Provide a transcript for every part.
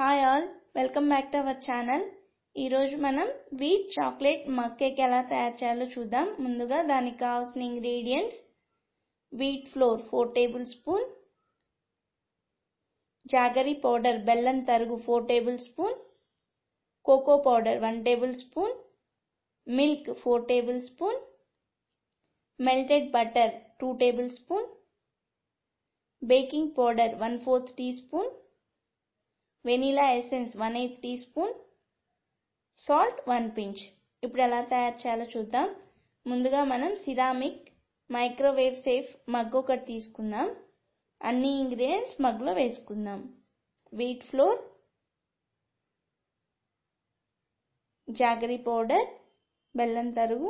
hi all welcome back to our channel ఈరోజు మనం wheat chocolate mug cake ఎలా తయారు చేయాలో చూద్దాం ముందుగా దానికి కావాల్సిన ingredients wheat flour four tablespoon jaggery powder బెల్లం తరుగు four tablespoon cocoa powder one tablespoon milk four tablespoon melted butter two tablespoon baking powder one fourth teaspoon vanilla essence one eighth teaspoon salt one pinch ఇప్పుడు ఎలా తయారు చేయాలో చూద్దాం ముందుగా మనం ceramic microwave safe mug ఒకటి తీసుకుందాం అన్ని ఇంగ్రీడియంట్స్ మగ్లో వేసుకుందాం వీట్ ఫ్లోర్ జాగరీ పౌడర్ బెల్లం తరుగు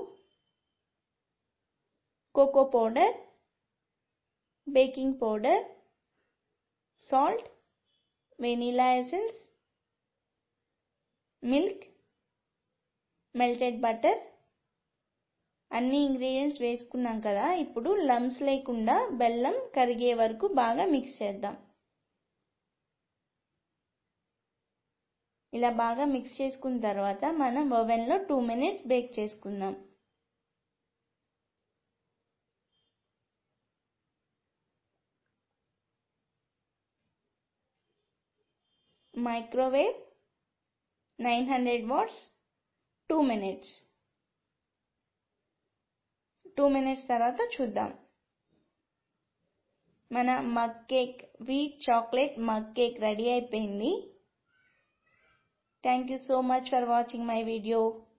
cocoa powder baking powder salt vanilla essence milk melted butter అన్ని ఇంగ్రీడియంట్స్ వేసుకున్నాం కదా ఇప్పుడు లమ్స్ లేకుండా బెల్లం కరిగే వరకు బాగా మిక్స్ చేద్దాం ఇలా బాగా మిక్స్ చేసుకున్న తర్వాత మనం ఓవెన్లో టూ మినిట్స్ బేక్ చేసుకుందాం microwave nine hundred watts two minutes two minutes తర్వాత చూద్దాం మన mug cake wheat chocolate mug cake ready అయిపోయింది thank you so much for watching my video